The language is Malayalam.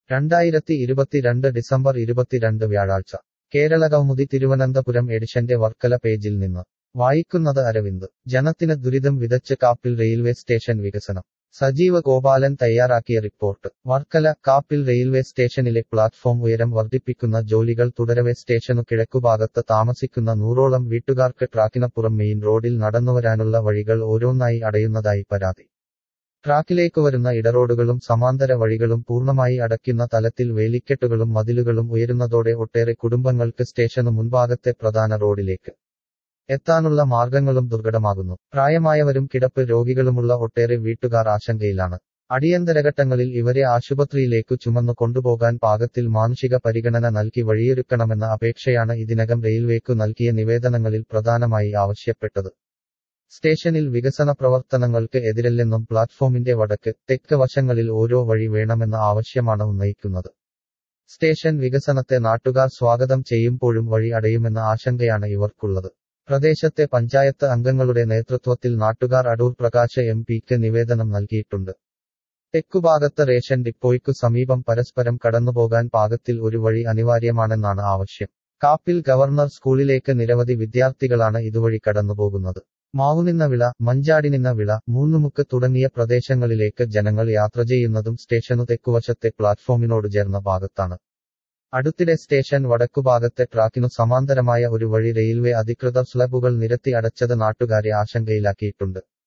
രണ്ടായിരത്തി ഇരുപത്തിരണ്ട് ഡിസംബർ ഇരുപത്തിരണ്ട് വ്യാഴാഴ്ച കേരള കൗമുദി തിരുവനന്തപുരം എഡിഷന്റെ വർക്കല പേജിൽ നിന്ന് വായിക്കുന്നത് അരവിന്ദ് ജനത്തിന് ദുരിതം വിതച്ച് കാപ്പിൽ റെയിൽവേ സ്റ്റേഷൻ വികസനം സജീവ ഗോപാലൻ തയ്യാറാക്കിയ റിപ്പോർട്ട് വർക്കല കാപ്പിൽ റെയിൽവേ സ്റ്റേഷനിലെ പ്ലാറ്റ്ഫോം ഉയരം വർദ്ധിപ്പിക്കുന്ന ജോലികൾ തുടരവേ സ്റ്റേഷനു കിഴക്കുഭാഗത്ത് താമസിക്കുന്ന നൂറോളം വീട്ടുകാർക്ക് ട്രാക്കിനപ്പുറം മെയിൻ റോഡിൽ നടന്നുവരാനുള്ള വഴികൾ ഓരോന്നായി അടയുന്നതായി പരാതി ട്രാക്കിലേക്ക് വരുന്ന ഇടറോഡുകളും സമാന്തര വഴികളും പൂർണ്ണമായി അടയ്ക്കുന്ന തലത്തിൽ വേലിക്കെട്ടുകളും മതിലുകളും ഉയരുന്നതോടെ ഒട്ടേറെ കുടുംബങ്ങൾക്ക് സ്റ്റേഷനു മുൻഭാഗത്തെ പ്രധാന റോഡിലേക്ക് എത്താനുള്ള മാർഗങ്ങളും ദുർഘടമാകുന്നു പ്രായമായവരും കിടപ്പ് രോഗികളുമുള്ള ഒട്ടേറെ വീട്ടുകാർ ആശങ്കയിലാണ് അടിയന്തരഘട്ടങ്ങളിൽ ഇവരെ ആശുപത്രിയിലേക്കു ചുമന്നു കൊണ്ടുപോകാൻ പാകത്തിൽ മാനുഷിക പരിഗണന നൽകി വഴിയൊരുക്കണമെന്ന അപേക്ഷയാണ് ഇതിനകം റെയിൽവേക്കു നൽകിയ നിവേദനങ്ങളിൽ പ്രധാനമായി ആവശ്യപ്പെട്ടത് സ്റ്റേഷനിൽ വികസന പ്രവർത്തനങ്ങൾക്ക് എതിരല്ലെന്നും പ്ലാറ്റ്ഫോമിന്റെ വടക്ക് തെക്ക് വശങ്ങളിൽ ഓരോ വഴി വേണമെന്ന ആവശ്യമാണ് ഉന്നയിക്കുന്നത് സ്റ്റേഷൻ വികസനത്തെ നാട്ടുകാർ സ്വാഗതം ചെയ്യുമ്പോഴും വഴി അടയുമെന്ന ആശങ്കയാണ് ഇവർക്കുള്ളത് പ്രദേശത്തെ പഞ്ചായത്ത് അംഗങ്ങളുടെ നേതൃത്വത്തിൽ നാട്ടുകാർ അടൂർ പ്രകാശ് എം പിക്ക് നിവേദനം നൽകിയിട്ടുണ്ട് തെക്കുഭാഗത്ത് റേഷൻ ഡിപ്പോയ്ക്കു സമീപം പരസ്പരം കടന്നുപോകാൻ പാകത്തിൽ ഒരു വഴി അനിവാര്യമാണെന്നാണ് ആവശ്യം കാപ്പിൽ ഗവർണർ സ്കൂളിലേക്ക് നിരവധി വിദ്യാർത്ഥികളാണ് ഇതുവഴി കടന്നുപോകുന്നത് മാവുനിന്ന വിള മഞ്ചാടിനിന്ന വിള മൂന്നുമുക്ക് തുടങ്ങിയ പ്രദേശങ്ങളിലേക്ക് ജനങ്ങൾ യാത്ര ചെയ്യുന്നതും സ്റ്റേഷനു തെക്കുവശത്തെ പ്ലാറ്റ്ഫോമിനോട് ചേർന്ന ഭാഗത്താണ് അടുത്തിടെ സ്റ്റേഷൻ വടക്കുഭാഗത്തെ ട്രാക്കിനു സമാന്തരമായ ഒരു വഴി റെയിൽവേ അധികൃതർ സ്ലബുകൾ നിരത്തി അടച്ചത് നാട്ടുകാരെ ആശങ്കയിലാക്കിയിട്ടുണ്ട്